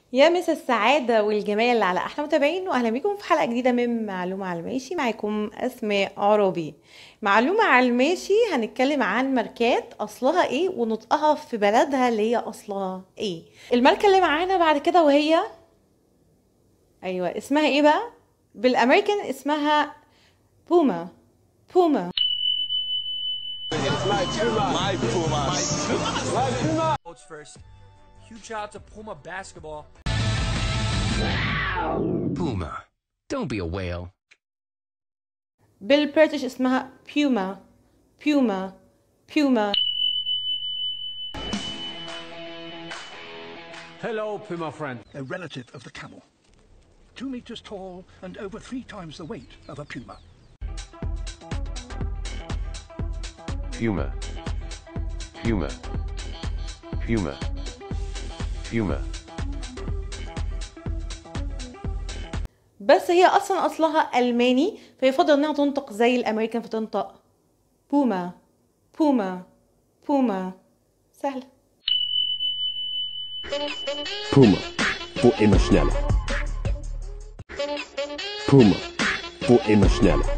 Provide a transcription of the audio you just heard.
يا مسا السعادة والجمال على أحلى متابعين وأهلا بيكم في حلقة جديدة من معلومة على الماشي معاكم أسماء عربي معلومة على الماشي هنتكلم عن ماركات أصلها إيه ونطقها في بلدها اللي هي أصلها إيه الماركة اللي معانا بعد كده وهي أيوة اسمها إيه بقى بالأمريكان اسمها بوما بوما Coach first. Huge shout out to Puma Basketball. Puma. Don't be a whale. بالبريتش اسمها بيوما بيوما بيوما Hello, Puma friend. a relative of the camel. Two meters tall and over three times the weight of a puma. Puma. Puma. Puma. Puma. بس هي اصلا اصلها الماني فيفضل انها تنطق زي الامريكان فتنطق بوما بوما بوما سهله Puma. Wo immer schneller. Puma. Wo immer schneller.